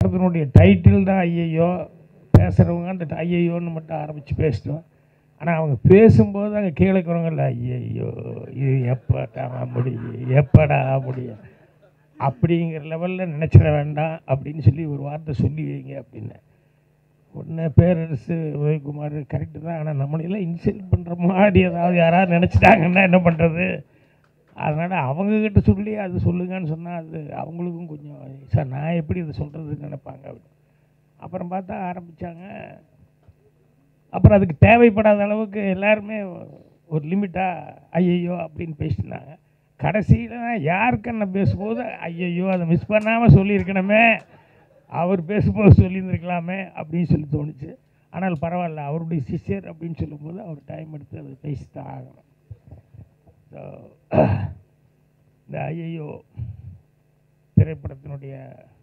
படத்தினுடைய டைட்டில் தான் ஐயையோ பேசுகிறவங்க அந்த ஐயையோன்னு மட்டும் ஆரம்பித்து பேசிட்டோம் ஆனால் அவங்க பேசும்போது அங்கே கீழே இருக்கிறவங்கல்ல ஐயையோ இது எப்படா முடியும் எப்படா முடியும் அப்படிங்கிற லெவலில் நினச்சிட வேண்டாம் அப்படின்னு சொல்லி ஒரு வார்த்தை சொல்லி வைங்க அப்படின்னு உடனே பேரரசு உதயகுமார் கரெக்டு தான் ஆனால் நம்மளையெல்லாம் இன்சல்ட் பண்ணுற மாதிரி ஏதாவது யாராவது நினச்சிட்டாங்கன்னா என்ன பண்ணுறது அதனால் அவங்கக்கிட்ட சொல்லி அது சொல்லுங்கன்னு சொன்னால் அது அவங்களுக்கும் கொஞ்சம் சார் நான் எப்படி இதை சொல்கிறதுன்னு நினைப்பாங்க அப்படின்னு அப்புறம் பார்த்தா ஆரம்பித்தாங்க அப்புறம் அதுக்கு தேவைப்படாத அளவுக்கு எல்லாருமே ஒரு லிமிட்டாக ஐயையோ அப்படின்னு பேசினாங்க கடைசியில் யாருக்கு என்ன பேசும்போது ஐயையோ அதை மிஸ் பண்ணாமல் சொல்லியிருக்கணுமே அவர் பேசும்போது சொல்லியிருந்துருக்கலாமே அப்படின்னு சொல்லி தோணுச்சு ஆனால் பரவாயில்ல அவருடைய சிஷ்யர் அப்படின்னு சொல்லும்போது அவர் டைம் எடுத்து அதை பேசித்தான் ஆகணும் ஸோ இந்த ஐயையோ திரைப்படத்தினுடைய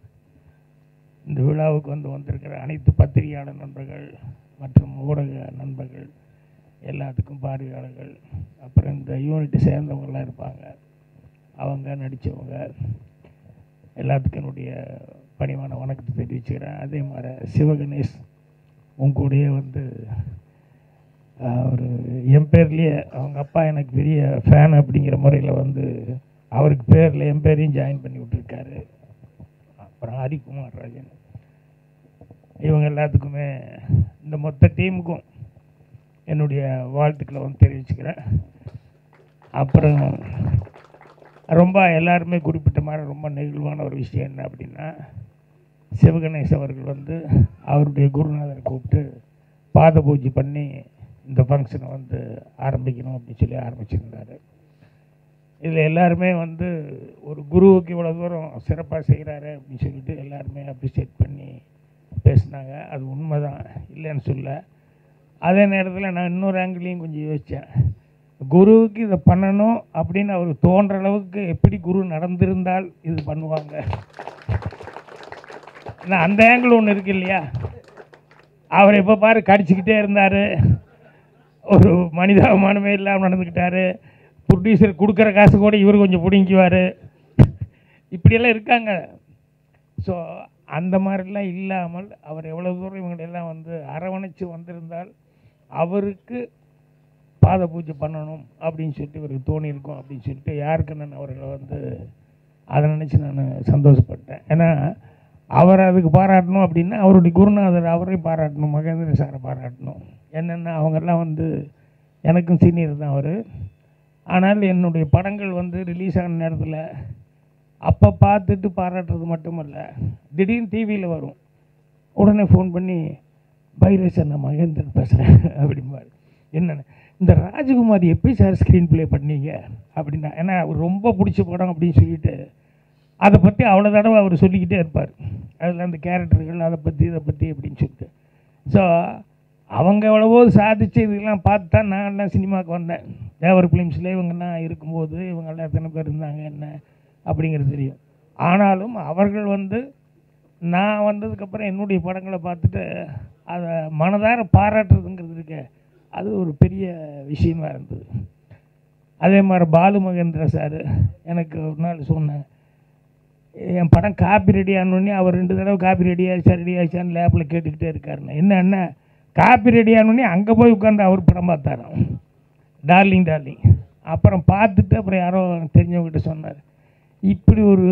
இந்த விழாவுக்கு வந்து வந்திருக்கிற அனைத்து பத்திரிகையாளர் நண்பர்கள் மற்றும் ஊடக நண்பர்கள் எல்லாத்துக்கும் பார்வையாளர்கள் அப்புறம் இந்த யூனிட்டை சேர்ந்தவங்களாம் இருப்பாங்க அவங்க நடித்தவங்க எல்லாத்துக்கும் என்னுடைய பணிவான வணக்கத்தை தெரிவிச்சுக்கிறேன் அதே மாதிரி சிவகணேஷ் உன் கூடயே வந்து அவர் என் பேர்லேயே அவங்க அப்பா எனக்கு பெரிய ஃபேன் அப்படிங்கிற முறையில் வந்து அவருக்கு பேரில் என் பேரையும் ஜாயின் பண்ணி விட்டுருக்காரு அப்புறம் ஹரிகுமார் ராஜன் இவங்க எல்லாத்துக்குமே இந்த மொத்த டீமுக்கும் என்னுடைய வாழ்த்துக்களை வந்து தெரிவிச்சுக்கிறேன் அப்புறம் ரொம்ப எல்லாருமே குறிப்பிட்ட மாதிரி ரொம்ப நெகிழ்வான ஒரு விஷயம் என்ன அப்படின்னா சிவகணேஷ் அவர்கள் வந்து அவருடைய குருநாதரை கூப்பிட்டு பாத பூஜை பண்ணி இந்த ஃபங்க்ஷனை வந்து ஆரம்பிக்கணும் அப்படின்னு சொல்லி ஆரம்பிச்சிருந்தார் இதில் எல்லாருமே வந்து ஒரு குருவுக்கு இவ்வளோ தூரம் சிறப்பாக செய்கிறாரு அப்படின்னு சொல்லிட்டு எல்லாருமே அப்ரிஷியேட் பண்ணி பேசினாங்க அது உண்மை தான் இல்லைன்னு சொல்ல அதே நேரத்தில் நான் இன்னொரு ஆங்கிளையும் கொஞ்சம் யோசித்தேன் குருவுக்கு இதை பண்ணணும் அப்படின்னு அவருக்கு தோன்ற அளவுக்கு எப்படி குரு நடந்திருந்தால் இது பண்ணுவாங்க ஏன்னா அந்த ஆங்கிள் ஒன்று இருக்கு இல்லையா அவர் எப்போ பாரு கடிச்சிக்கிட்டே இருந்தார் ஒரு மனிதாபிமானமே இல்லாமல் நடந்துக்கிட்டாரு ப்ரொடியூசர் கொடுக்குற காசு கூட இவர் கொஞ்சம் பிடுங்கிக்குவார் இப்படியெல்லாம் இருக்காங்க ஸோ அந்த மாதிரிலாம் இல்லாமல் அவர் எவ்வளோ தூரம் இவங்களெல்லாம் வந்து அரவணைச்சு வந்திருந்தால் அவருக்கு பாத பூஜை பண்ணணும் அப்படின்னு சொல்லிட்டு இவருக்கு தோணியிருக்கும் அப்படின்னு சொல்லிட்டு யாருக்கு நான் அவர்களை வந்து அதை நினச்சி நான் சந்தோஷப்பட்டேன் ஏன்னா அவர் அதுக்கு பாராட்டணும் அப்படின்னா அவருடைய குருநாதர் அவரை பாராட்டணும் மகேந்திர சாரை பாராட்டணும் என்னென்னா அவங்கெல்லாம் வந்து எனக்கும் சீனியர் தான் அவர் ஆனால் என்னுடைய படங்கள் வந்து ரிலீஸ் ஆன நேரத்தில் அப்போ பார்த்துட்டு பாராட்டுறது மட்டுமல்ல திடீர்னு டிவியில் வரும் உடனே ஃபோன் பண்ணி பைரேஷ் நான் மகேந்திரன் பேசுகிறேன் அப்படிம்பாரு என்னென்ன இந்த ராஜகுமாரி எப்படி சார் ஸ்க்ரீன் ப்ளே பண்ணீங்க அப்படின்னா ஏன்னா அவர் ரொம்ப பிடிச்ச படம் அப்படின்னு சொல்லிட்டு அதை பற்றி அவ்வளோ தடவை அவர் சொல்லிக்கிட்டே இருப்பார் அதில் அந்த கேரக்டர்கள் அதை பற்றி இதை பற்றி அப்படின்னு சொல்லிட்டு ஸோ அவங்க எவ்வளவோ சாதிச்சு இதெல்லாம் பார்த்து தான் நான் எல்லாம் சினிமாவுக்கு வந்தேன் தேவர் ஃபிலிம்ஸில் இவங்கெல்லாம் இருக்கும்போது இவங்கெல்லாம் எத்தனை பேர் இருந்தாங்க என்ன அப்படிங்கிறது தெரியும் ஆனாலும் அவர்கள் வந்து நான் வந்ததுக்கப்புறம் என்னுடைய படங்களை பார்த்துட்டு அதை மனதார பாராட்டுறதுங்கிறது இருக்க அது ஒரு பெரிய விஷயமா இருந்தது அதே மாதிரி பாலு மகேந்திர சார் எனக்கு ஒரு நாள் சொன்னாங்க என் படம் காப்பி ரெடி ஆனோடனே அவர் ரெண்டு தடவை காப்பி ரெடி ஆயிடுச்சா ரெடி ஆயிடுச்சான்னு லேபில் கேட்டுக்கிட்டே இருக்காருண்ணே என்ன என்ன காப்பி ரெடி ஆனோடனே அங்கே போய் உட்காந்து அவர் படம் பார்த்தாராம் டார்லிங் டார்லிங் அப்புறம் பார்த்துட்டு அப்புறம் யாரோ தெரிஞ்சவங்ககிட்ட சொன்னார் இப்படி ஒரு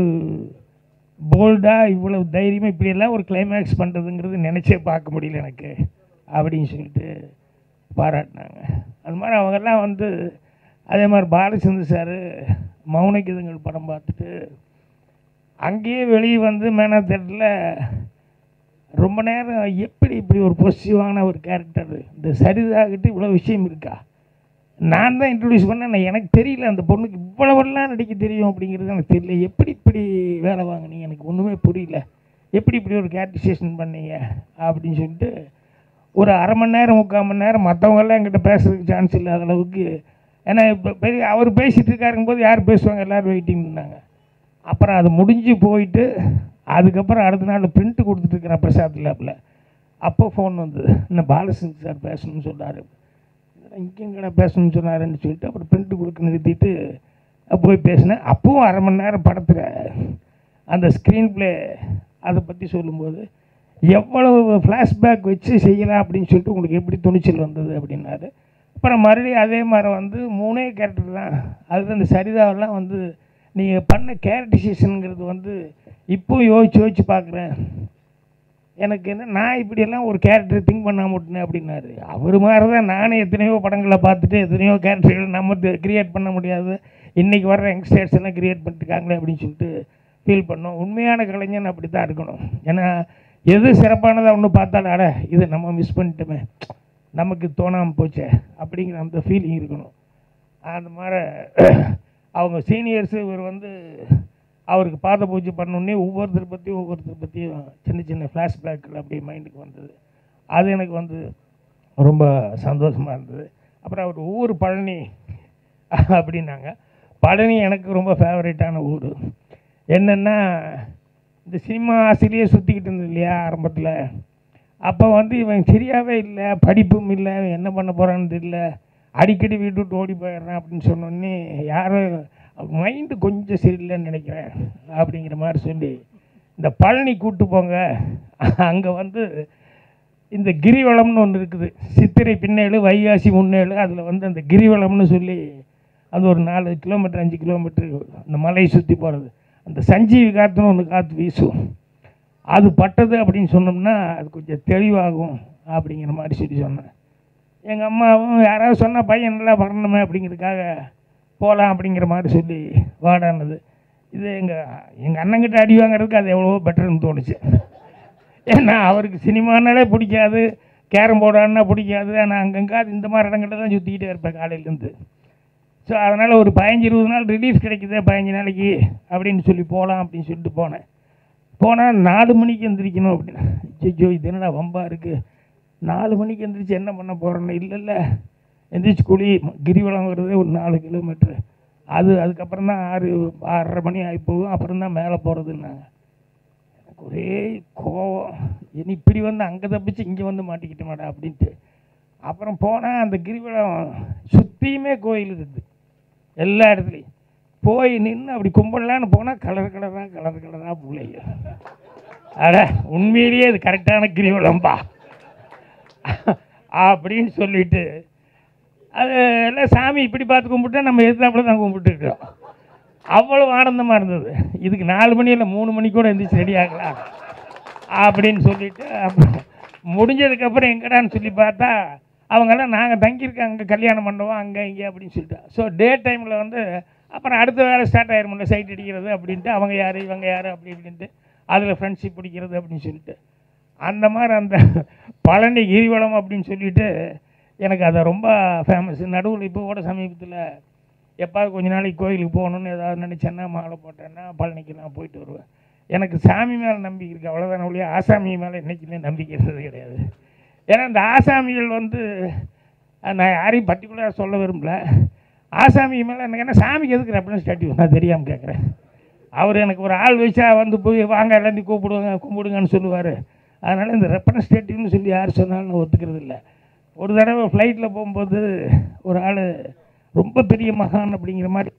போல்டாக இவ்வளவு தைரியமாக இப்படியெல்லாம் ஒரு கிளைமேக்ஸ் பண்ணுறதுங்கிறது நினச்சே பார்க்க முடியல எனக்கு அப்படின்னு சொல்லிட்டு பாராட்டினாங்க அது மாதிரி அவங்கெல்லாம் வந்து அதே மாதிரி பாலச்சந்தர் சார் மௌனகீதங்கள் படம் பார்த்துட்டு அங்கேயே வெளியே வந்து மேனா தேட்டரில் ரொம்ப நேரம் எப்படி இப்படி ஒரு பொசிட்டிவான ஒரு கேரக்டர் இந்த சரிதாகிட்டு இவ்வளோ விஷயம் இருக்கா நான் தான் இன்ட்ரடியூஸ் பண்ணேன் நான் எனக்கு தெரியல அந்த பொண்ணுக்கு இவ்வளவெல்லாம் நடிக்க தெரியும் அப்படிங்கிறது எனக்கு தெரியல எப்படி இப்படி வேலை வாங்கினீங்க எனக்கு ஒன்றுமே புரியல எப்படி இப்படி ஒரு கேரக்டரைசேஷன் பண்ணீங்க அப்படின்னு சொல்லிட்டு ஒரு அரை மணி நேரம் முக்கால் மணி நேரம் மற்றவங்கெல்லாம் என்கிட்ட பேசுறதுக்கு சான்ஸ் இல்லாத அளவுக்கு ஏன்னா இப்போ பெரிய அவர் பேசிகிட்டு இருக்காருங்க போது யார் பேசுவாங்க எல்லோரும் வெயிட்டிங் பண்ணாங்க அப்புறம் அது முடிஞ்சு போயிட்டு அதுக்கப்புறம் அடுத்த நாள் பிரிண்ட்டு கொடுத்துட்ருக்கிறேன் பிரசாத் லேபில் அப்போ ஃபோன் வந்தது இன்னும் பாலசந்த் சார் பேசணும்னு சொன்னார் இங்கேங்கடா பேசணும்னு சொன்னாருன்னு சொல்லிட்டு அப்புறம் பிரிண்ட்டு கொடுக்க நிறுத்திட்டு போய் பேசினேன் அப்பவும் அரை மணி நேரம் படத்தில் அந்த ஸ்க்ரீன் ப்ளே அதை பற்றி சொல்லும்போது எவ்வளவு ஃப்ளாஷ்பேக் வச்சு செய்யலாம் அப்படின்னு சொல்லிட்டு உங்களுக்கு எப்படி துணிச்சல் வந்தது அப்படின்னாரு அப்புறம் மறுபடியும் அதே மாதிரி வந்து மூணே கேரக்டர் தான் அது அந்த சரிதாவெல்லாம் வந்து நீங்கள் பண்ண கேரக்டரைசேஷனுங்கிறது வந்து இப்போ யோசிச்சு யோசிச்சு பார்க்குறேன் எனக்கு என்ன நான் இப்படியெல்லாம் ஒரு கேரக்டர் திங்க் பண்ணாம விட்டேன் அப்படின்னாரு அவர் மாதிரி தான் நானே எத்தனையோ படங்களை பார்த்துட்டு எத்தனையோ கேரக்டர்கள் நம்ம கிரியேட் பண்ண முடியாது இன்றைக்கி வர்ற யங்ஸ்டர்ஸ் எல்லாம் கிரியேட் பண்ணிட்டுருக்காங்களே அப்படின்னு சொல்லிட்டு ஃபீல் பண்ணோம் உண்மையான கலைஞன் அப்படி தான் இருக்கணும் ஏன்னா எது சிறப்பானதாக ஒன்று பார்த்தாலும் அட இது நம்ம மிஸ் பண்ணிட்டோமே நமக்கு தோணாமல் போச்சே அப்படிங்கிற அந்த ஃபீலிங் இருக்கணும் அந்த மாதிரி அவங்க சீனியர்ஸு இவர் வந்து அவருக்கு பாத பூஜை பண்ணோடனே ஒவ்வொருத்தர் பற்றியும் ஒவ்வொருத்தர் பற்றியும் சின்ன சின்ன ஃப்ளாஷ்பேக்கில் அப்படியே மைண்டுக்கு வந்தது அது எனக்கு வந்து ரொம்ப சந்தோஷமாக இருந்தது அப்புறம் அவர் ஊர் பழனி அப்படின்னாங்க பழனி எனக்கு ரொம்ப ஃபேவரட்டான ஊர் என்னென்னா இந்த சினிமா ஆசிரியர் சுற்றிக்கிட்டு இருந்தது இல்லையா ஆரம்பத்தில் அப்போ வந்து இவன் சரியாகவே இல்லை படிப்பும் இல்லை இவன் என்ன பண்ண போகிறான்னு தெரியல அடிக்கடி வீட்டு விட்டு ஓடி போயிடுறான் அப்படின்னு சொன்னோடனே யாரும் மைண்டு கொஞ்சம் சரியில்லைன்னு நினைக்கிறேன் அப்படிங்கிற மாதிரி சொல்லி இந்த பழனி கூட்டு போங்க அங்கே வந்து இந்த கிரிவலம்னு ஒன்று இருக்குது சித்திரை பின்னேழு வைகாசி முன்னேழு அதில் வந்து அந்த கிரிவலம்னு சொல்லி அது ஒரு நாலு கிலோமீட்டர் அஞ்சு கிலோமீட்டர் அந்த மலையை சுற்றி போகிறது அந்த சஞ்சீவி காற்றுன்னு ஒன்று காற்று வீசும் அது பட்டது அப்படின்னு சொன்னோம்னா அது கொஞ்சம் தெளிவாகும் அப்படிங்கிற மாதிரி சொல்லி சொன்னேன் எங்கள் அம்மாவும் யாராவது சொன்னால் பையன் நல்லா வரணுமே அப்படிங்கிறதுக்காக போகலாம் அப்படிங்கிற மாதிரி சொல்லி வாடானது இது எங்கள் எங்கள் அண்ணங்கிட்ட அடி வாங்குறதுக்கு அது எவ்வளவோ பெட்டர்னு தோணுச்சு ஏன்னா அவருக்கு சினிமானாலே பிடிக்காது கேரம் போர்டு ஆடினா பிடிக்காது ஆனால் அங்கங்கே அது இந்த மாதிரி இடங்கள்ல தான் சுற்றிக்கிட்டே இருப்பேன் காலையிலேருந்து ஸோ அதனால் ஒரு பதினஞ்சு இருபது நாள் ரிலீஃப் கிடைக்குதே பதினஞ்சு நாளைக்கு அப்படின்னு சொல்லி போகலாம் அப்படின்னு சொல்லிட்டு போனேன் போனால் நாலு மணிக்கு எந்திரிக்கணும் அப்படின்னு ஐயோ இது என்னடா வம்பா இருக்குது நாலு மணிக்கு எந்திரிச்சு என்ன பண்ண போகிறேன்னு இல்லை இல்லை எந்திரிச்சு குழி கிரிவலம் வருது ஒரு நாலு கிலோமீட்ரு அது அதுக்கப்புறம் தான் ஆறு ஆறரை மணி ஆகி போகும் அப்புறம் தான் மேலே போகிறதுன்னாங்க எனக்கு ஒரே கோவம் இனி இப்படி வந்து அங்கே தப்பிச்சு இங்கே வந்து மாட்டிக்கிட்ட மாட்டா அப்படின்ட்டு அப்புறம் போனால் அந்த கிரிவலம் சுற்றியுமே கோயில் இருக்குது எல்லா இடத்துலையும் போய் நின்று அப்படி கும்பிடலான்னு போனால் கலர் கலராக கலர் கலராக பிள்ளைங்க அட உண்மையிலேயே இது கரெக்டான கிரிவலம்பா அப்படின்னு சொல்லிட்டு அது எல்லாம் சாமி இப்படி பார்த்து கும்பிட்டா நம்ம எதிர்த்தாப்புல தான் கும்பிட்டுருக்கோம் அவ்வளோ ஆனந்தமாக இருந்தது இதுக்கு நாலு மணி இல்லை மூணு மணி கூட எந்திரிச்சு ரெடி ஆகலாம் அப்படின்னு சொல்லிட்டு அப்புறம் முடிஞ்சதுக்கப்புறம் எங்கடான்னு சொல்லி பார்த்தா அவங்கெல்லாம் நாங்கள் தங்கியிருக்காங்க கல்யாண மண்டபம் அங்கே இங்கே அப்படின்னு சொல்லிட்டு ஸோ டே டைமில் வந்து அப்புறம் அடுத்த வேலை ஸ்டார்ட் ஆயிருமில்ல சைட் அடிக்கிறது அப்படின்ட்டு அவங்க யார் இவங்க யார் அப்படி இப்படின்ட்டு அதில் ஃப்ரெண்ட்ஷிப் பிடிக்கிறது அப்படின்னு சொல்லிட்டு அந்த மாதிரி அந்த பழனி கிரிவலம் அப்படின்னு சொல்லிட்டு எனக்கு அது ரொம்ப ஃபேமஸ் நடுவில் இப்போ கூட சமீபத்தில் எப்பாவது கொஞ்ச நாளைக்கு கோயிலுக்கு போகணுன்னு ஏதாவது நினச்சேன்னா மாலை போட்டேன்னா பழனிக்கு நான் போயிட்டு வருவேன் எனக்கு சாமி மேலே நம்பிக்கை இருக்குது அவ்வளோதான ஒழிய ஆசாமி மேலே என்றைக்குமே நம்பிக்கை இருந்தது கிடையாது ஏன்னா இந்த ஆசாமிகள் வந்து அஹ், நான் யாரையும் பர்டிகுலராக சொல்ல விரும்பல ஆசாமி மேலே எனக்கு என்ன சாமிக்கு எதுக்கு ரெஃபரன்ஸ் ஸ்டாட்டியூ நான் தெரியாமல் கேட்குறேன் அவர் எனக்கு ஒரு ஆள் வச்சா வந்து போய் வாங்க எல்லாத்தையும் கூப்பிடுவாங்க கும்பிடுங்கன்னு சொல்லுவார் அதனால் இந்த ரெஃபரன்ஸ் ஸ்டேட்டிவ்னு சொல்லி யார் சொன்னாலும் நான் ஒத்துக்கிறது இல்லை ஒரு தடவை ஃப்ளைட்டில் போகும்போது ஒரு ஆள் ரொம்ப பெரிய மகான் அப்படிங்கிற மாதிரி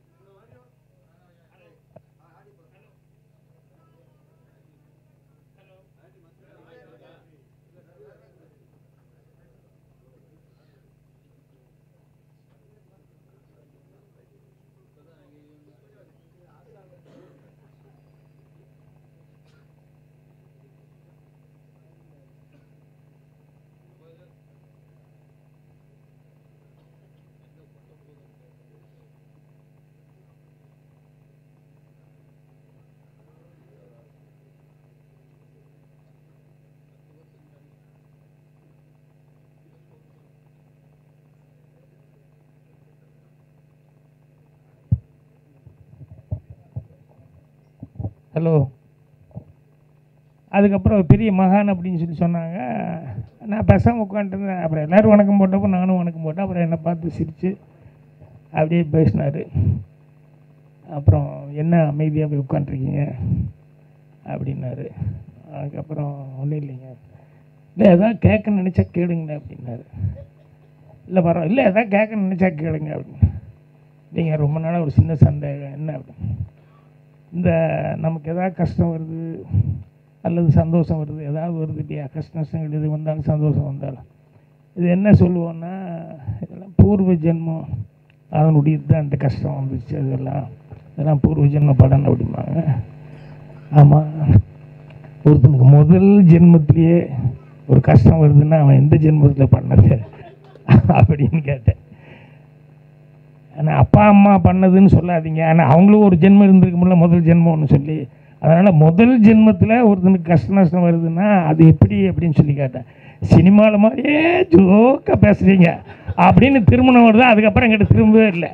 ஹலோ அதுக்கப்புறம் பெரிய மகான் அப்படின்னு சொல்லி சொன்னாங்க நான் பேசாமல் உட்காந்துருந்தேன் அப்புறம் எல்லோரும் வணக்கம் போட்டப்போ நானும் வணக்கம் போட்டேன் அப்புறம் என்னை பார்த்து சிரித்து அப்படியே பேசினார் அப்புறம் என்ன அமைதியாக போய் உட்காந்துருக்கீங்க அப்படின்னாரு அதுக்கப்புறம் ஒன்றும் இல்லைங்க இல்லை எதாவது கேட்க நினச்சா கேளுங்களேன் அப்படின்னாரு இல்லை பரவாயில்ல இல்லை எதாவது கேட்க நினச்சா கேளுங்க அப்படின்னு இல்லைங்க ரொம்ப நாளாக ஒரு சின்ன சந்தேகம் என்ன அப்படின்னு இந்த நமக்கு எதாவது கஷ்டம் வருது அல்லது சந்தோஷம் வருது ஏதாவது வருது இல்லையா கஷ்ட நஷ்டங்கள் எது வந்தாலும் சந்தோஷம் வந்தாலும் இது என்ன சொல்லுவோன்னா இதெல்லாம் பூர்வ ஜென்மம் அதனுடைய தான் இந்த கஷ்டம் வந்துச்சு அதெல்லாம் இதெல்லாம் பூர்வ ஜென்ம படம் அப்படிம்பாங்க ஆமாம் ஒருத்தனுக்கு முதல் ஜென்மத்திலேயே ஒரு கஷ்டம் வருதுன்னா அவன் எந்த ஜென்மத்தில் பண்ணது அப்படின்னு கேட்டேன் ஆனால் அப்பா அம்மா பண்ணதுன்னு சொல்லாதீங்க ஆனால் அவங்களும் ஒரு ஜென்மம் இருந்திருக்குமில்ல முதல் ஜென்மம்னு சொல்லி அதனால் முதல் ஜென்மத்தில் ஒருத்தனுக்கு கஷ்ட நஷ்டம் வருதுன்னா அது எப்படி அப்படின்னு சொல்லி கேட்டேன் சினிமாவில் மாதிரியே ஜோக்காக பேசுகிறீங்க அப்படின்னு திருமணம் வருது அதுக்கப்புறம் எங்கிட்ட திரும்பவே இல்லை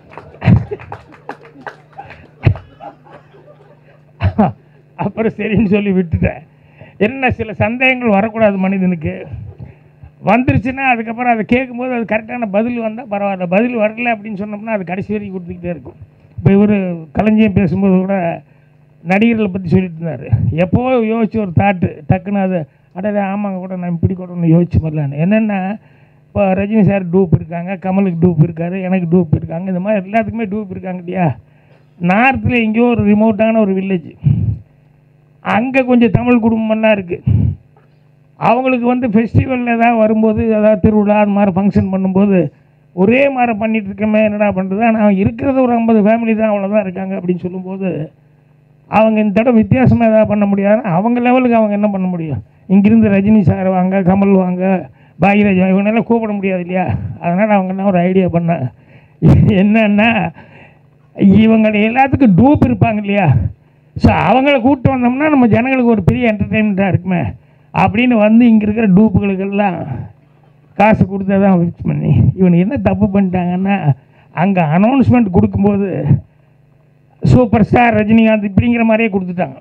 அப்புறம் சரின்னு சொல்லி விட்டுட்டேன் என்ன சில சந்தேகங்கள் வரக்கூடாது மனிதனுக்கு வந்துருச்சுன்னா அதுக்கப்புறம் அதை கேட்கும்போது அது கரெக்டான பதில் வந்தால் பரவாயில்ல பதில் வரல அப்படின்னு சொன்னோம்னா அது கடைசி வரைக்கும் கொடுத்துக்கிட்டே இருக்கும் இப்போ இவர் களஞ்சியம் பேசும்போது கூட நடிகர்களை பற்றி சொல்லிட்டு இருந்தார் எப்போ யோசிச்சு ஒரு தாட்டு டக்குன்னு அது அடடே ஆமாங்க கூட நான் இப்படி கூட ஒன்று யோசிச்சு வரலான்னு என்னென்னா இப்போ ரஜினி சார் டூப் இருக்காங்க கமலுக்கு டூப் இருக்காரு எனக்கு டூப் இருக்காங்க இந்த மாதிரி எல்லாத்துக்குமே டூப் இருக்காங்க இல்லையா நார்த்தில் எங்கேயோ ஒரு ரிமோட்டான ஒரு வில்லேஜ் அங்கே கொஞ்சம் தமிழ் குடும்பம்லாம் இருக்குது அவங்களுக்கு வந்து ஃபெஸ்டிவல் ஏதாவது வரும்போது ஏதாவது திருவிழா அந்த மாதிரி ஃபங்க்ஷன் பண்ணும்போது ஒரே மாதிரி பண்ணிட்டு இருக்கமே என்னடா பண்ணுறது ஆனால் இருக்கிறது ஒரு ஐம்பது ஃபேமிலி தான் அவ்வளோதான் இருக்காங்க அப்படின்னு சொல்லும்போது அவங்க இந்த தடவை வித்தியாசமாக ஏதாவது பண்ண முடியாது அவங்க லெவலுக்கு அவங்க என்ன பண்ண முடியும் இங்கிருந்து ரஜினி சார் வாங்க கமல் வாங்க பாக்யராஜ் வாங்க இவங்கெல்லாம் கூப்பிட முடியாது இல்லையா அதனால் அவங்க என்ன ஒரு ஐடியா பண்ணேன் என்னன்னா இவங்க எல்லாத்துக்கும் டூப் இருப்பாங்க இல்லையா ஸோ அவங்கள கூப்பிட்டு வந்தோம்னா நம்ம ஜனங்களுக்கு ஒரு பெரிய என்டர்டெயின்மெண்ட்டாக இருக்குமே அப்படின்னு வந்து இங்கே இருக்கிற டூப்புகளுக்கெல்லாம் காசு கொடுத்தா தான் ஃபிக்ஸ் பண்ணி இவனுக்கு என்ன தப்பு பண்ணிட்டாங்கன்னா அங்கே அனௌன்ஸ்மெண்ட் கொடுக்கும்போது சூப்பர் ஸ்டார் ரஜினிகாந்த் இப்படிங்கிற மாதிரியே கொடுத்துட்டாங்க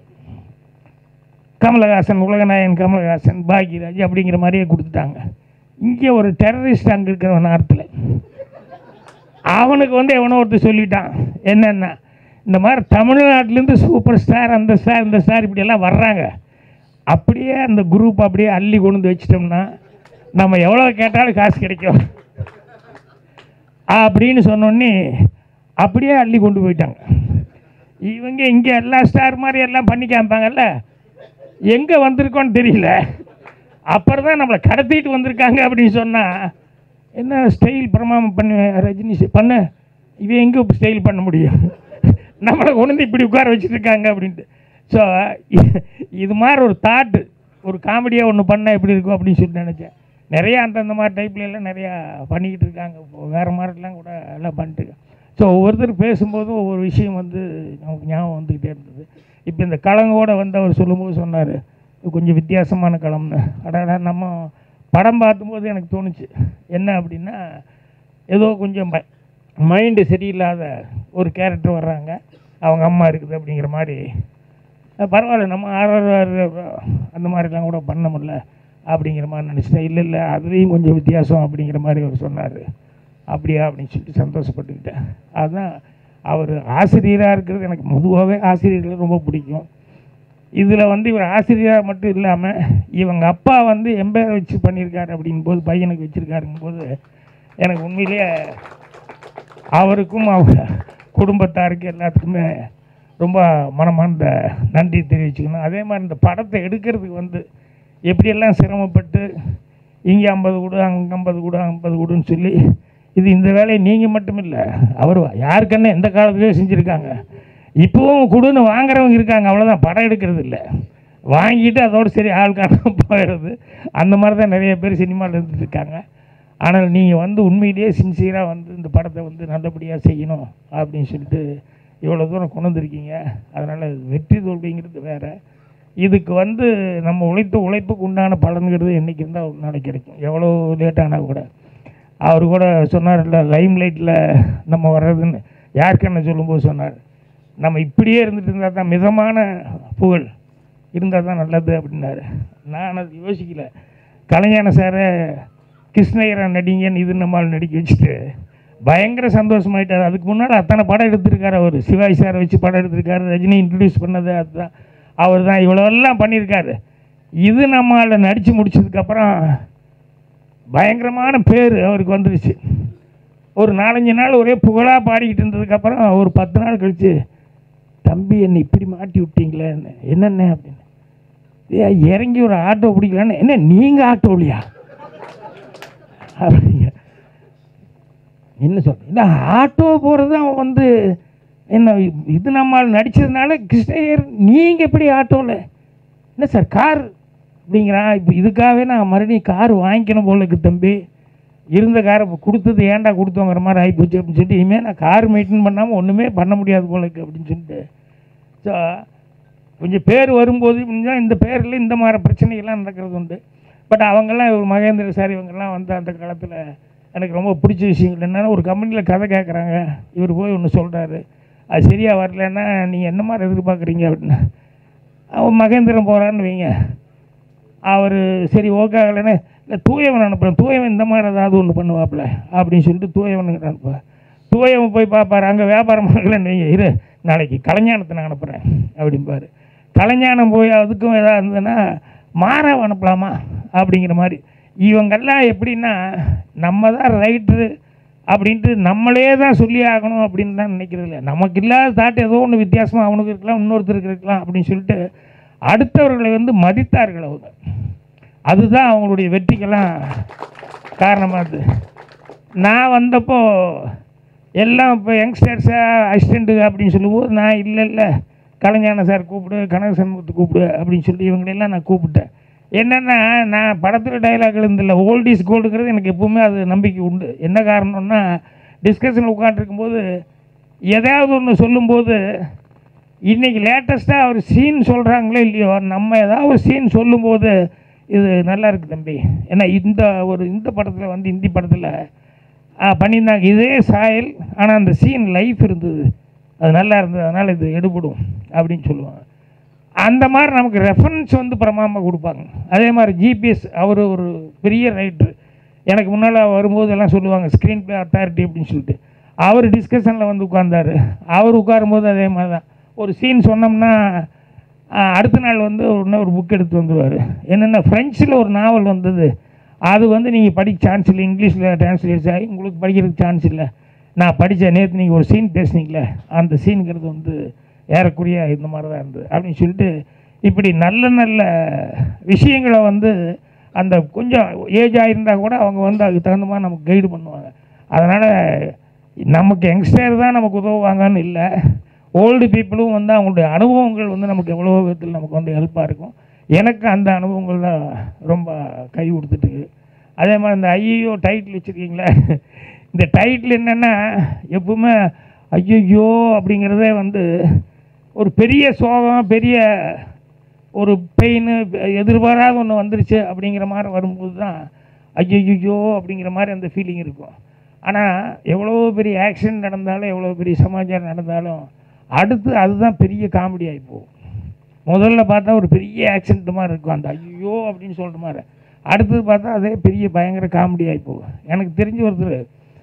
கமலஹாசன் உலகநாயகன் கமலஹாசன் பாக்யராஜ் அப்படிங்கிற மாதிரியே கொடுத்துட்டாங்க இங்கே ஒரு டெரரிஸ்ட் அங்கே இருக்கிறவன் நார்த்தில் அவனுக்கு வந்து எவனோ ஒருத்தர் சொல்லிட்டான் என்னென்னா இந்த மாதிரி தமிழ்நாட்டிலேருந்து சூப்பர் ஸ்டார் அந்த ஸ்டார் இந்த ஸ்டார் இப்படியெல்லாம் வர்றாங்க அப்படியே அந்த குரூப் அப்படியே அள்ளி கொண்டு வந்து வச்சிட்டோம்னா நம்ம எவ்வளோ கேட்டாலும் காசு கிடைக்கும் அப்படின்னு சொன்னோடனே அப்படியே அள்ளி கொண்டு போயிட்டாங்க இவங்க இங்கே எல்லா ஸ்டார் மாதிரி எல்லாம் பண்ணி காமிப்பாங்கல்ல எங்கே வந்திருக்கோன்னு தெரியல அப்புறம் தான் நம்மளை கடத்திட்டு வந்திருக்காங்க அப்படின்னு சொன்னால் என்ன ஸ்டைல் பிரமாமம் பண்ணு ரஜினி சார் பண்ண இவன் எங்கே ஸ்டைல் பண்ண முடியும் நம்மளை கொண்டு வந்து இப்படி உட்கார வச்சுருக்காங்க அப்படின்ட்டு ஸோ இது மாதிரி ஒரு தாட்டு ஒரு காமெடியாக ஒன்று பண்ணால் எப்படி இருக்கும் அப்படின்னு சொல்லி நினச்சேன் நிறையா அந்தந்த மாதிரி டைப்ல எல்லாம் நிறையா பண்ணிக்கிட்டு இருக்காங்க இப்போ வேறு மாதிரிலாம் கூட எல்லாம் பண்ணிட்டு ஸோ ஒவ்வொருத்தர் பேசும்போதும் ஒவ்வொரு விஷயம் வந்து நமக்கு ஞாபகம் வந்துக்கிட்டே இருந்தது இப்போ இந்த களங்கோட வந்து அவர் சொல்லும்போது சொன்னார் கொஞ்சம் வித்தியாசமான களம்னு அடடா நம்ம படம் பார்க்கும்போது எனக்கு தோணுச்சு என்ன அப்படின்னா ஏதோ கொஞ்சம் மைண்டு சரியில்லாத ஒரு கேரக்டர் வர்றாங்க அவங்க அம்மா இருக்குது அப்படிங்கிற மாதிரி அஹ் பரவாயில்ல நம்ம ஆர்ஆர் அந்த மாதிரிலாம் கூட பண்ண முடியல அப்படிங்கிற மாதிரி நினச்சிட்டேன் இல்லை இல்லை அதுலேயும் கொஞ்சம் வித்தியாசம் அப்படிங்கிற மாதிரி அவர் சொன்னார் அப்படியா அப்படின்னு சொல்லிட்டு சந்தோஷப்பட்டுக்கிட்டேன் அதுதான் அவர் ஆசிரியராக இருக்கிறது எனக்கு பொதுவாகவே ஆசிரியர்களை ரொம்ப பிடிக்கும் இதில் வந்து இவர் ஆசிரியராக மட்டும் இல்லாமல் இவங்க அப்பா வந்து எம்பேர் வச்சு பண்ணியிருக்காரு அப்படின் போது பையனுக்கு வச்சுருக்காருங்கும் போது எனக்கு உண்மையிலேயே அவருக்கும் அவங்க குடும்பத்தாருக்கு எல்லாத்துக்குமே ரொம்ப மனமார்ந்த நன்றி தெரிவிச்சுக்கணும் அதே மாதிரி இந்த படத்தை எடுக்கிறதுக்கு வந்து எப்படியெல்லாம் சிரமப்பட்டு இங்கே ஐம்பது கூடு அங்கே ஐம்பது கூடு ஐம்பது கூடுன்னு சொல்லி இது இந்த வேலையை நீங்கள் மட்டும் இல்லை அவர் யாருக்கென்ன எந்த காலத்துலேயும் செஞ்சுருக்காங்க இப்போவும் கொடுன்னு வாங்குறவங்க இருக்காங்க அவ்வளோதான் படம் எடுக்கிறது இல்லை வாங்கிட்டு அதோடு சரி ஆள் காணாம போயிடுறது அந்த மாதிரி தான் நிறைய பேர் சினிமாவில் இருந்துட்டு இருக்காங்க ஆனால் நீங்கள் வந்து உண்மையிலேயே சின்சியராக வந்து இந்த படத்தை வந்து நல்லபடியாக செய்யணும் அப்படின்னு சொல்லிட்டு இவ்வளோ தூரம் கொண்டு வந்திருக்கீங்க அதனால் வெற்றி தோல்விங்கிறது வேறு இதுக்கு வந்து நம்ம உழைத்த உழைப்புக்கு உண்டான பலன்கிறது என்றைக்கு இருந்தால் ஒரு நாளைக்கு கிடைக்கும் எவ்வளோ லேட்டானா கூட அவர் கூட சொன்னார்ல லைம் லைட்டில் நம்ம வர்றதுன்னு யாருக்கென்ன சொல்லும்போது சொன்னார் நம்ம இப்படியே இருந்துட்டு இருந்தால் தான் மிதமான புகழ் இருந்தால் தான் நல்லது அப்படின்னாரு நான் அது யோசிக்கல கலைஞான சாரை கிருஷ்ணகிரன் நடிங்கன்னு இது நம்மால் நடிக்க வச்சுட்டு பயங்கர சந்தோஷமாயிட்டார் அதுக்கு முன்னாடி அத்தனை படம் எடுத்திருக்காரு அவர் சிவாஜி சாரை வச்சு படம் எடுத்திருக்காரு ரஜினி இன்ட்ரடியூஸ் பண்ணது அதுதான் அவர் தான் இவ்வளோவெல்லாம் பண்ணியிருக்காரு இது நம்மால் நடித்து முடிச்சதுக்கப்புறம் பயங்கரமான பேர் அவருக்கு வந்துருச்சு ஒரு நாலஞ்சு நாள் ஒரே புகழாக பாடிக்கிட்டு இருந்ததுக்கப்புறம் ஒரு பத்து நாள் கழிச்சு தம்பி என்னை இப்படி மாட்டி விட்டீங்களேன்னு என்னென்ன அப்படின்னு ஏய், இறங்கி ஒரு ஆட்டோ பிடிக்கலான்னு என்ன நீங்கள் ஆட்டோலையா அப்படிங்க என்ன சொல்ற இல்லை ஆட்டோ போகிறது அவன் வந்து என்ன இது நம்ம நடித்ததுனால கிருஷ்ணயர் நீங்கள் எப்படி ஆட்டோவில் என்ன சார் கார் அப்படிங்கிறான் இப்போ இதுக்காகவே நான் மறுபடியும் கார் வாங்கிக்கணும் போல இருக்கு தம்பி இருந்த காரை இப்போ கொடுத்தது ஏன்டா கொடுத்தோங்கிற மாதிரி ஆகிப்போச்சு அப்படின்னு சொல்லிட்டு இனிமேல் நான் கார் மெயின்டைன் பண்ணாமல் ஒன்றுமே பண்ண முடியாது போல இருக்கு அப்படின்னு சொல்லிட்டு ஸோ கொஞ்சம் பேர் வரும்போது கொஞ்சம் இந்த பேரில் இந்த மாதிரி பிரச்சனைகள்லாம் நடக்கிறது உண்டு பட் அவங்கெல்லாம் இவர் மகேந்திர சார் இவங்கெல்லாம் வந்து அந்த காலத்தில் எனக்கு ரொம்ப பிடிச்ச விஷயங்கள் என்னென்னா ஒரு கம்பெனியில் கதை கேட்குறாங்க இவர் போய் ஒன்று சொல்கிறாரு அது சரியாக வரலன்னா நீங்கள் என்ன மாதிரி எதிர்பார்க்குறீங்க அப்படின்னு அவன் மகேந்திரன் போகிறான்னு வைங்க அவர் சரி ஓகே ஆகலைன்னு இல்லை தூயவன் அனுப்புகிறேன் தூயவன் இந்த மாதிரி ஏதாவது ஒன்று பண்ணுவாப்புல அப்படின்னு சொல்லிட்டு தூயவனுக்கு அனுப்புவேன் தூயவன் போய் பார்ப்பாரு அங்கே வியாபாரம் ஆகலைன்னு வைங்க இரு நாளைக்கு கலைஞானத்தை நான் அனுப்புகிறேன் அப்படிம்பாரு கலைஞானம் போய் அதுக்கும் எதாவது இருந்ததுன்னா மாறாவை அனுப்பலாமா அப்படிங்கிற மாதிரி இவங்கெல்லாம் எப்படின்னா நம்ம தான் ரைட்ரு அப்படின்ட்டு நம்மளே தான் சொல்லி ஆகணும் அப்படின்னு தான் நினைக்கிறது இல்லை நமக்கு இல்லாத தாட் ஏதோ ஒன்று வித்தியாசமாக அவனுக்கு இருக்கலாம் இன்னொருத்தருக்கு இருக்கலாம் அப்படின்னு சொல்லிட்டு அடுத்தவர்களை வந்து மதித்தார்கள் அவங்க அதுதான் அவங்களுடைய வெற்றிக்கெல்லாம் காரணமாகுது நான் வந்தப்போ எல்லாம் இப்போ யங்ஸ்டர்ஸா அசிஸ்டண்ட்டு அப்படின்னு சொல்லும்போது நான் இல்லை இல்லை கலைஞான சார் கூப்பிடு கனக சண்முகத்தை கூப்பிடு அப்படின்னு சொல்லி இவங்களெல்லாம் நான் கூப்பிட்டேன் என்னென்னா நான் படத்தில் டைலாக் எழுந்தில்ல ஓல்ட் இஸ் கோல்டுங்கிறது எனக்கு எப்பவுமே அது நம்பிக்கை உண்டு என்ன காரணம்னா டிஸ்கஷன் உட்காந்துருக்கும்போது எதாவது ஒன்று சொல்லும்போது இன்றைக்கி லேட்டஸ்ட்டாக ஒரு சீன் சொல்கிறாங்களோ இல்லையோ நம்ம ஏதாவது ஒரு சீன் சொல்லும்போது இது நல்லா இருக்குது தம்பி ஏன்னா இந்த ஒரு இந்த படத்தில் வந்து இந்தி படத்தில் பண்ணியிருந்தாங்க இதே சாயல் ஆனால் அந்த சீன் லைஃப் இருந்தது அது நல்லா இருந்தது அதனால் இது எடுபடும் அப்படின்னு சொல்லுவாங்க அந்த மாதிரி நமக்கு ரெஃபரன்ஸ் வந்து பிரமாமா கொடுப்பாங்க அதே மாதிரி ஜிபிஎஸ் அவர் ஒரு பெரிய ரைட்ரு எனக்கு முன்னால் வரும்போது எல்லாம் சொல்லுவாங்க ஸ்க்ரீன் ப்ளே அத்தாரிட்டி அப்படின்னு சொல்லிட்டு அவர் டிஸ்கஷனில் வந்து உட்கார்ந்தாரு அவர் உட்காரும்போது அதே மாதிரி தான் ஒரு சீன் சொன்னோம்னா ஆஹ், அடுத்த நாள் வந்து ஒரு இன்னொரு புக் எடுத்து வந்துடுவார் என்னென்ன ஃப்ரெஞ்சில் ஒரு நாவல் வந்தது அது வந்து நீங்கள் படிக்க சான்ஸ் இல்லை இங்கிலீஷில் டிரான்ஸ்லேட் ஆகி உங்களுக்கு படிக்கிறதுக்கு சான்ஸ் இல்லை நான் படித்தேன் நேற்று நீங்கள் ஒரு சீன் பேசுனீங்களே அந்த சீனுங்கிறது வந்து ஏறக்குறைய இந்த மாதிரி தான் இருந்தது அப்படின்னு சொல்லிட்டு இப்படி நல்ல நல்ல விஷயங்களை வந்து அந்த கொஞ்சம் ஏஜ் ஆகிருந்தா கூட அவங்க வந்து அதுக்கு தகுந்த மாதிரி நமக்கு கைடு பண்ணுவாங்க அதனால் நமக்கு யங்ஸ்டர் தான் நமக்கு உதவுவாங்கன்னு இல்லை ஓல்டு பீப்புளும் வந்து அவங்களுடைய அனுபவங்கள் வந்து நமக்கு எவ்வளோ விதத்தில் நமக்கு வந்து ஹெல்ப்பாக இருக்கும் எனக்கு அந்த அனுபவங்கள் தான் ரொம்ப கை கொடுத்துட்டு அதே மாதிரி இந்த ஐயோ டைட்டில் வச்சுருக்கீங்களே இந்த டைட்டில் என்னென்னா எப்பவுமே ஐயோ அப்படிங்கிறதே வந்து ஒரு பெரிய சோகம் பெரிய ஒரு பெயின் எதிர்பாராத ஒன்று வந்துருச்சு அப்படிங்கிற மாதிரி வரும்போது தான் ஐயோ அப்படிங்கிற மாதிரி அந்த ஃபீலிங் இருக்கும் ஆனால் எவ்வளோ பெரிய ஆக்சிடென்ட் நடந்தாலும் எவ்வளோ பெரிய சமாச்சாரம் நடந்தாலும் அடுத்து அதுதான் பெரிய காமெடி ஆகி போகும் முதல்ல பார்த்தா ஒரு பெரிய ஆக்சிடென்ட் மாதிரி இருக்கும் அந்த ஐயோ அப்படின்னு சொல்கிற மாதிரி அடுத்தது பார்த்தா அதே பெரிய பயங்கர காமெடி ஆகி போகும் எனக்கு தெரிஞ்ச ஒருத்தர்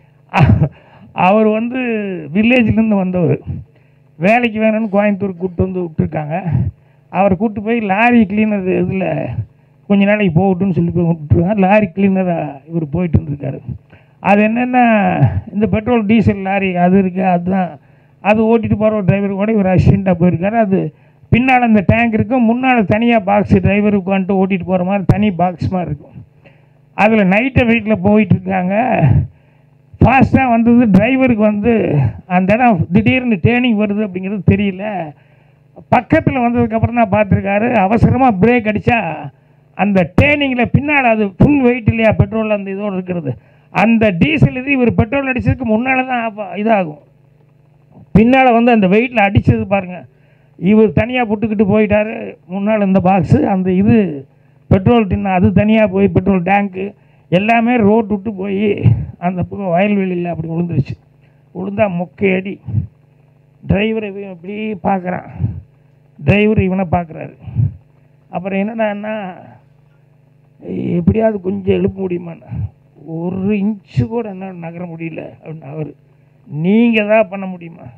அவர் வந்து வில்லேஜ்லேருந்து வந்தவர் வேலைக்கு வேணும்னு கோயம்புத்தூர் கூப்பிட்டு வந்து விட்டுருக்காங்க அவரை கூப்பிட்டு போய் லாரி கிளீனர் இதில் கொஞ்ச நாளைக்கு போகட்டும்னு சொல்லி போய் விட்டுருக்காங்க லாரி கிளீனராக இவர் போயிட்டு இருந்திருக்காரு அது என்னென்னா இந்த பெட்ரோல் டீசல் லாரி அது இருக்குது அதுதான் அது ஓட்டிட்டு போகிற ஒரு டிரைவர் கூட இவர் அசிஸ்டண்ட்டாக போயிருக்காரு அது பின்னால் அந்த டேங்க் இருக்கும் முன்னால் தனியாக பாக்ஸ் டிரைவர் உட்காந்துட்டு ஓட்டிட்டு போகிற மாதிரி தனி பாக்ஸ் மாதிரி இருக்கும் அதில் நைட்டை வீட்டில் போயிட்டு இருக்காங்க ஃபாஸ்ட்டாக வந்தது டிரைவருக்கு வந்து அந்த இடம் திடீர்னு டேர்னிங் வருது அப்படிங்கிறது தெரியல பக்கத்தில் வந்ததுக்கப்புறம் தான் பார்த்துருக்காரு அவசரமாக பிரேக் அடித்தா அந்த டேர்னிங்கில் பின்னால் அது ஃபுல் வெயிட் இல்லையா பெட்ரோல் அந்த இதோடு இருக்கிறது அந்த டீசல் இது இவர் பெட்ரோல் அடிச்சதுக்கு முன்னால் தான் ஆஃப் இதாகும் பின்னால் வந்து அந்த வெயிட்டில் அடித்தது பாருங்கள் இவர் தனியாக புட்டுக்கிட்டு போயிட்டாரு முன்னால் இந்த பாக்ஸு அந்த இது பெட்ரோல் டின்னு அது தனியாக போய் பெட்ரோல் டேங்க்கு எல்லாமே ரோட் விட்டு போய் அந்த பக்கம் வயல்வெளியில் அப்படி விழுந்துருச்சு விழுந்தா மொக்கையடி டிரைவர் இவன் இப்படி பார்க்குறான் டிரைவர் இவனை பார்க்குறாரு அப்புறம் என்னடான்னா எப்படியாவது கொஞ்சம் எழுப்ப முடியுமான்னு ஒரு இன்ச்சு கூட என்ன நகர முடியல அப்படின்னு அவர் நீங்கள் தான் பண்ண முடியுமா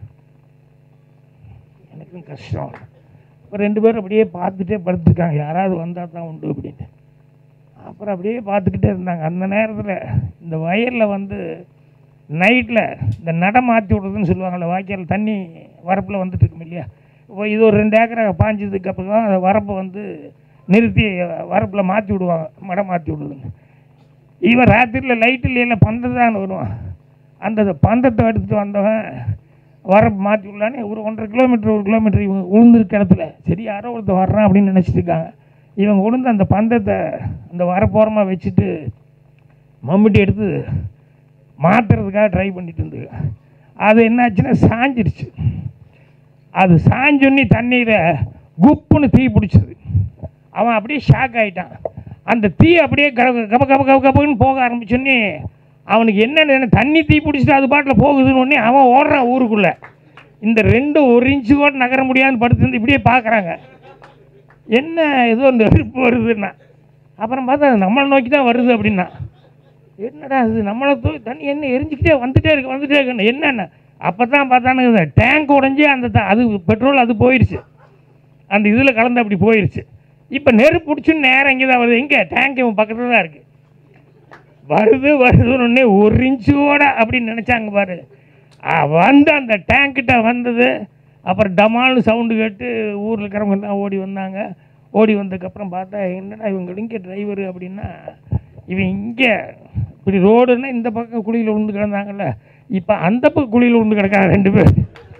எனக்கும் கஷ்டம் இப்போ ரெண்டு பேரும் அப்படியே பார்த்துட்டே படுத்துருக்காங்க யாராவது வந்தால் தான் உண்டு அப்படின்னு அப்புறம் அப்படியே பார்த்துக்கிட்டே இருந்தாங்க அந்த நேரத்தில் இந்த வயலில் வந்து நைட்டில் இந்த நட மாற்றி விடுறதுன்னு சொல்லுவாங்கள்ல வாய்க்கால் தண்ணி வரப்பில் வந்துட்டு இருக்கும் இல்லையா இப்போ இது ஒரு ரெண்டு ஏக்கரை பாஞ்சதுக்கு அப்புறம் தான் அந்த வரப்பை வந்து நிறுத்தி வரப்பில் மாற்றி விடுவாங்க மடம் மாற்றி விடுதுங்க இவன் ராத்திரியில் லைட்டில் இல்லை பந்தத்தான் வருவான் அந்த பந்தத்தை எடுத்துட்டு வந்தவன் வரப்பு மாற்றி விடலான்னு ஒரு ஒன்றரை கிலோமீட்டர் ஒரு கிலோமீட்டர் இவங்க உளுந்துருக்க இடத்துல சரி யாரோ ஒருத்தர் வர்றான் அப்படின்னு நினச்சிட்டு இருக்காங்க இவங்க உளுந்து அந்த பந்தத்தை அந்த வரப்போரமாக வச்சுட்டு மம்முட்டி எடுத்து மாற்றுறதுக்காக ட்ரை பண்ணிட்டு இருந்தது அது என்னாச்சுன்னா சாஞ்சிருச்சு அது சாஞ்சொன்னி தண்ணீரை குப்புன்னு தீ பிடிச்சது அவன் அப்படியே ஷாக் ஆகிட்டான் அந்த தீ அப்படியே கப கப கப கப கபன்னு போக ஆரம்பிச்சோன்னே அவனுக்கு என்னென்ன தண்ணி தீ பிடிச்சிட்டு அது பாட்டில் போகுதுன்னு உடனே அவன் ஓடுறான் ஊருக்குள்ளே இந்த ரெண்டு ஒரு இன்ச்சு கூட நகர முடியாதுன்னு படுத்து இப்படியே பார்க்குறாங்க என்ன ஏதோ நெருப்பு வருதுன்னா அப்புறம் பார்த்தா அது நம்மளை நோக்கி தான் வருது அப்படின்னா என்னடா அது நம்மளை தூ தண்ணி என்ன எரிஞ்சுக்கிட்டே வந்துட்டே இருக்கு வந்துட்டே இருக்கு என்னென்ன அப்போ தான் பார்த்தானுங்க டேங்க் உடஞ்சி அந்த த- அது பெட்ரோல் அது போயிடுச்சு அந்த இதில் கலந்து அப்படி போயிடுச்சு இப்போ நெருப்பு பிடிச்சுன்னு நேரம் இங்கே தான் வருது எங்கே டேங்க் இவன் பக்கத்தில் தான் இருக்குது வருது வருதுன்னு ஒரு இன்ச்சோட அப்படின்னு நினச்சாங்க பாரு ஆ, வந்து அந்த டேங்கிட்ட வந்தது அப்புறம் டமால்னு சவுண்டு கேட்டு ஊரில் இருக்கிறவங்க எல்லாம் ஓடி வந்தாங்க ஓடி வந்ததுக்கப்புறம் பார்த்தா என்னடா இவங்க இங்கே டிரைவரு அப்படின்னா இவன் இங்கே இப்படி ரோடுன்னா இந்த பக்கம் குழியில் விழுந்து கிடந்தாங்கல்ல இப்போ அந்த பக்கம் குழியில் விழுந்து கிடக்காங்க ரெண்டு பேர்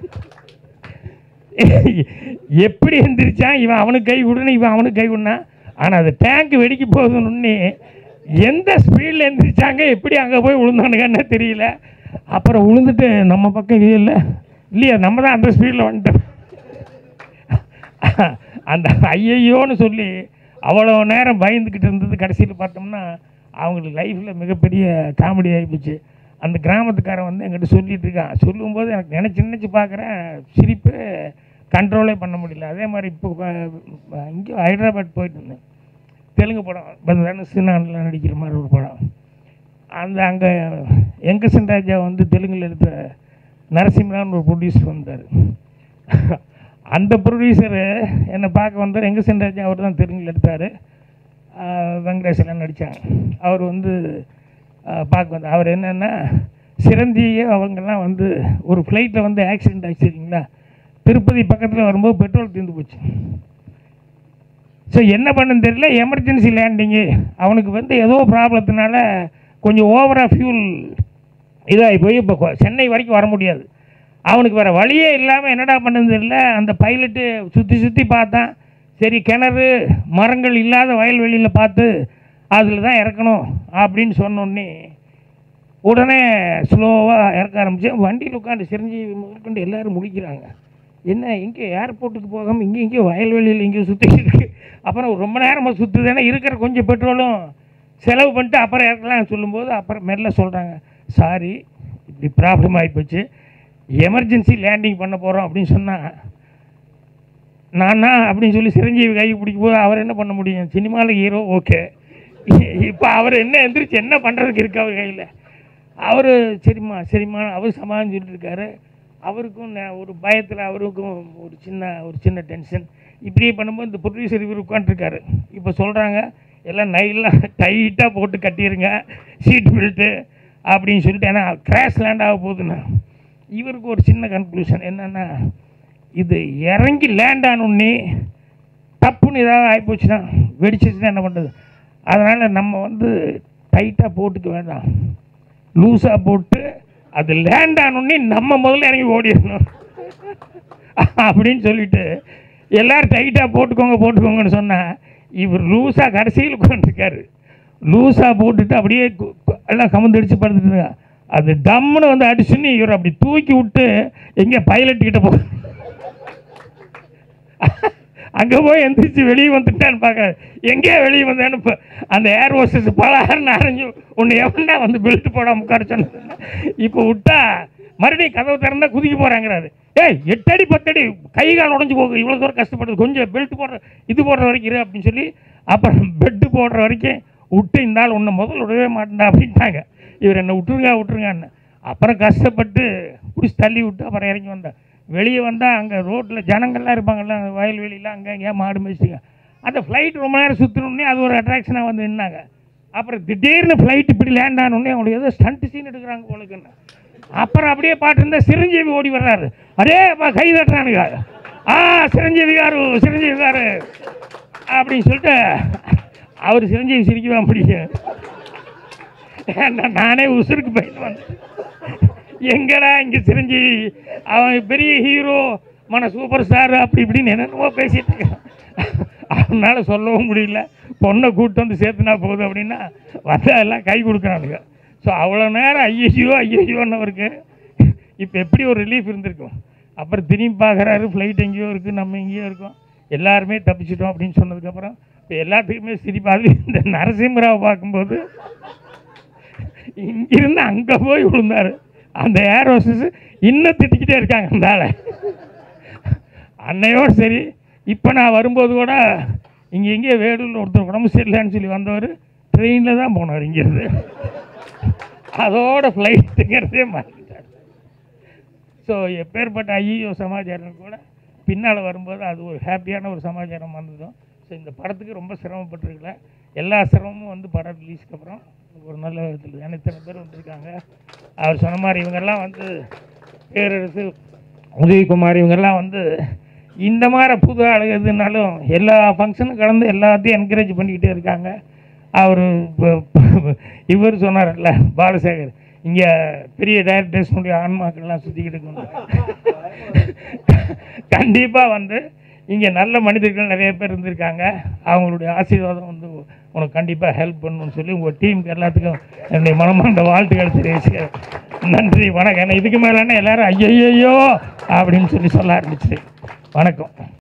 எப்படி எந்திரிச்சான் இவன் அவனுக்கு கை விடணும் இவன் அவனுக்கு கை விடனான் ஆனால் அது டேங்க் வெடிக்க போகுதுன்னு எந்த ஸ்பீடில் எந்திரிச்சாங்க எப்படி அங்கே போய் விழுந்தானுங்கன்னு தெரியல அப்புறம் விழுந்துட்டு நம்ம பக்கம் இது இல்லை இல்லையா நம்ம தான் அந்த ஸ்பீடில் வந்துட்டோம் அந்த ஐயையோன்னு சொல்லி அவ்வளோ நேரம் பயந்துக்கிட்டு இருந்தது கடைசியில் பார்த்தோம்னா அவங்களுக்கு லைஃப்பில் மிகப்பெரிய காமெடி ஆகிப்போச்சு அந்த கிராமத்துக்காரன் வந்து என்கிட்ட சொல்லிட்டு இருக்கான் சொல்லும்போது எனக்கு நினச்சி நினச்சி பார்க்குறேன் சிரிப்பு கண்ட்ரோலே பண்ண முடியல அதே மாதிரி இப்போ இங்கே ஹைதராபாத் போயிட்டு இருந்தேன் தெலுங்கு படம் தனுசுனால நடிக்கிற மாதிரி ஒரு படம் அந்த அங்கே எங்கசன் ராஜா வந்து தெலுங்கில் எடுத்த நரசிம்மரான்னு ஒரு ப்ரொடியூசர் வந்தார் அந்த ப்ரொடியூசரு என்னை பார்க்க வந்தார் எங்கசன் ராஜா அவர் தான் தெலுங்கில் எடுத்தார் வெங்கடேஷ் எல்லாம் நடித்தாங்க அவர் வந்து ஆஹ், பார்க்க வந்தார் அவர் என்னென்னா சிரஞ்சீவி அவங்கெல்லாம் வந்து ஒரு ஃப்ளைட்டில் வந்து ஆக்சிடென்ட் ஆச்சு சரிங்களா திருப்பதி பக்கத்தில் வரும்போது பெட்ரோல் தீர்ந்து போச்சு ஸோ என்ன பண்ணுன்னு தெரியல எமர்ஜென்சி லேண்டிங்கு அவனுக்கு வந்து ஏதோ ப்ராப்ளத்தினால கொஞ்சம் ஓவராக ஃபியூல் இதாகி போய் இப்போ கொ- சென்னை வரைக்கும் வர முடியாது அவனுக்கு வேறு வழியே இல்லாமல் என்னடா பண்ணுன்னு தெரியல அந்த பைலட்டு சுற்றி சுற்றி பார்த்தான் சரி கிணறு மரங்கள் இல்லாத வயல்வெளியில் பார்த்து அதில் தான் இறக்கணும் அப்படின்னு சொன்னோடனே உடனே ஸ்லோவாக இறக்க ஆரம்பிச்சு வண்டியில் உட்காந்து சிரஞ்சீவி முதற்கொண்டு எல்லாரும் முழிக்கிறாங்க என்ன இங்கே ஏர்போர்ட்டுக்கு போகாமல் இங்கே இங்கே வயல்வெளியில் இங்கே சுற்றிட்டு இருக்கு அப்புறம் ரொம்ப நேரமாக சுற்றுது ஏன்னா இருக்கிற கொஞ்சம் பெட்ரோலும் செலவு பண்ணிட்டு அப்புறம் இறக்கலாம் சொல்லும்போது அப்புறம் மெல்ல சொல்கிறாங்க சாரி இப்படி ப்ராப்ளம் ஆகிப்போச்சு எமர்ஜென்சி லேண்டிங் பண்ண போகிறோம் அப்படின்னு சொன்னால் நானா அப்படின்னு சொல்லி சிரஞ்சீவி கை பிடிக்கும் போது அவர் என்ன பண்ண முடியும் சினிமாவில் ஹீரோ ஓகே இப்போ அவர் என்ன எந்திரிச்சு என்ன பண்ணுறதுக்கு இருக்கு அவர் கையில் அவர் சரிம்மா சரிம்மா அவர் சமாளின்னு சொல்லிட்டு இருக்காரு அவருக்கும் நே- ஒரு பயத்தில் அவருக்கும் ஒரு சின்ன ஒரு சின்ன டென்ஷன் இப்படியே பண்ணும்போது இந்த ப்ரொடியூசர் இவர் உட்காந்துருக்காரு இப்போ சொல்கிறாங்க எல்லாம் நைலாம் டைட்டாக போட்டு கட்டிடுங்க சீட் பெல்ட்டு அப்படின்னு சொல்லிட்டு ஏன்னா கிராஷ் லேண்ட் ஆக போகுதுன்னா இவருக்கு ஒரு சின்ன கன்க்ளூஷன் என்னென்னா இது இறங்கி லேண்ட் ஆனோடனே தப்புன்னு ஏதாவது ஆகிப்போச்சுன்னா வெடிச்சிச்சுன்னா என்ன பண்ணுறது அதனால் நம்ம வந்து டைட்டாக போட்டுக்க வேண்டாம் லூஸாக போட்டு அது லேண்ட் ஆனோடனே நம்ம முதல்ல இறங்கி ஓடிடணும் அப்படின்னு சொல்லிட்டு எல்லாரும் டைட்டாக போட்டுக்கோங்க போட்டுக்கோங்கன்னு சொன்னால் இவர் லூஸாக கடைசியில் உட்காந்துருக்காரு லூஸாக போட்டுட்டு அப்படியே கு- கு- எல்லாம் கமந்தடிச்சு படுத்துட்டு அது டம்முன்னு வந்து அடிச்சுன்னு இவர் அப்படி தூக்கி விட்டு எங்கே பைலட் கிட்ட போ அங்கே போய் எந்திரிச்சு வெளியே வந்துட்டான்னு பார்க்குறாரு எங்கேயா வெளியே வந்தேன்னு இப்போ அந்த ஏர் ஹோஸ்டஸ் பலாருன்னு அரைஞ்சு உன்னை எவன்டா வந்து பெல்ட் போடாம உட்கார சொன்னா இப்போ விட்டா மறுபடியும் கதவு திறந்தா குதிக்க போகிறாங்கிறாரு ஏய் எட்டடி பத்தடி கை கால் உடஞ்சி போகும் இவ்வளோ தூரம் கஷ்டப்படுது கொஞ்சம் பெல்ட் போடுற இது போடுற வரைக்கும் இரு அப்படின்னு சொல்லி அப்புறம் பெட்டு போடுற வரைக்கும் விட்டு இந்த ஆள் உன்னை முதல்ல விடவே மாட்டேன்டா அப்படின்ட்டாங்க இவர் என்னை விட்டுருங்க விட்டுருங்கன்னு அப்புறம் கஷ்டப்பட்டு பிடிச்சி தள்ளி விட்டு அப்புறம் இறங்கி வந்தேன் வெளியே வந்தால் அங்கே ரோட்டில் ஜனங்கள்லாம் இருப்பாங்கல்ல அந்த வயல்வெளியில் அங்கே எங்கேயா மாடு மேய்ச்சிங்க அந்த ஃப்ளைட் ரொம்ப நேரம் சுற்றணுன்னே அது ஒரு அட்ராக்ஷனாக வந்து நின்னாங்க அப்புறம் திடீர்னு ஃப்ளைட் இப்படி லேண்ட் ஆனோடனே அவங்களுக்கு ஏதோ ஸ்டண்ட் சீன் எடுக்கிறாங்க போலுக்குன்னு அப்புறம் அப்படியே பாட்டு இருந்தால் சிரஞ்சீவி ஓடி வர்றாரு அதே அப்பா கை தட்டுறானுங்க ஆ சிரஞ்சீவி காரு சிரஞ்சீவி காரு அப்படின்னு சொல்லிட்டு அவர் சிரஞ்சீவி சிரிக்கவே முடியும் ஏன்னா நானே உசுருக்கு போயிட்டு வந்தேன் எங்கடா இங்கே சிரஞ்சீவி அவன் பெரிய ஹீரோ மன சூப்பர் ஸ்டார் அப்படி இப்படின்னு என்னென்னமோ பேசிட்டு இருக்கான் அவனால சொல்லவும் முடியல பொண்ணை கூப்பிட்டு வந்து சேர்த்துனா போதும் அப்படின்னா வந்தா எல்லாம் கை கொடுக்குறானுங்க ஸோ அவ்வளோ நேரம் ஐயோ ஐயோன்னவருக்கு இப்போ எப்படி ஒரு ரிலீஃப் இருந்திருக்கும் அப்புறம் திரும்பி பார்க்குறாரு ஃப்ளைட் எங்கேயோ இருக்குது நம்ம எங்கேயோ இருக்கோம் எல்லாருமே தப்பிச்சிட்டோம் அப்படின்னு சொன்னதுக்கப்புறம் இப்போ எல்லாத்துக்குமே சிரிப்பாது இந்த நரசிம்மராவை பார்க்கும்போது இங்கிருந்து அங்கே போய் விழுந்தாரு அந்த ஏர் ஹோஸ்டஸ் இன்னும் திட்டிக்கிட்டே இருக்காங்க அந்த ஆளை அன்னையோடு சரி இப்போ நான் வரும்போது கூட இங்கே எங்கேயோ வேலூரில் ஒருத்தர் உடம்பு சரியில்லைன்னு சொல்லி வந்தவர் ட்ரெயினில் தான் போனார் இங்கேருந்து அதோட ஃப்ளைட்டுங்கிறதே மாற்றிட்டார் ஸோ எப்பேற்பட்ட ஐயோ சமாச்சாரம் கூட பின்னால் வரும்போது அது ஒரு ஹாப்பியான ஒரு சமாச்சாரம் வந்ததும் ஸோ இந்த படத்துக்கு ரொம்ப சிரமப்பட்டிருக்கல எல்லா சிரமமும் வந்து படம் ரிலீஸ்க்கு அப்புறம் ஒரு நல்ல விதத்தில் ஏன்னா இத்தனை பேர் வந்திருக்காங்க அவர் சொன்ன மாதிரி இவங்கெல்லாம் வந்து பேரரசு உதயகுமார் இவங்கெல்லாம் வந்து இந்த மாதிரி புது ஆளுங்க எதுனாலும் எல்லா ஃபங்க்ஷனும் கலந்து எல்லாத்தையும் என்கரேஜ் பண்ணிக்கிட்டே இருக்காங்க அவர் இவர் சொன்னார்ல பாலசேகர் இங்கே பெரிய டைரக்டர்ஸ்னுடைய ஆன்மாக்கள்லாம் சுற்றிக்கிட்டு இருக்கணும் கண்டிப்பாக வந்து இங்கே நல்ல மனிதர்கள் நிறைய பேர் இருந்திருக்காங்க அவங்களுடைய ஆசீர்வாதம் வந்து உனக்கு கண்டிப்பாக ஹெல்ப் பண்ணணும்னு சொல்லி உங்கள் டீமுக்கு எல்லாத்துக்கும் என்னுடைய மனமார்ந்த வாழ்த்துக்கள் தெரிவிச்சுக்கிறேன் நன்றி வணக்கம் ஏன்னா இதுக்கு மேலே எல்லாரும் ஐயோ அப்படின்னு சொல்லி சொல்ல ஆரம்பிச்சு வணக்கம்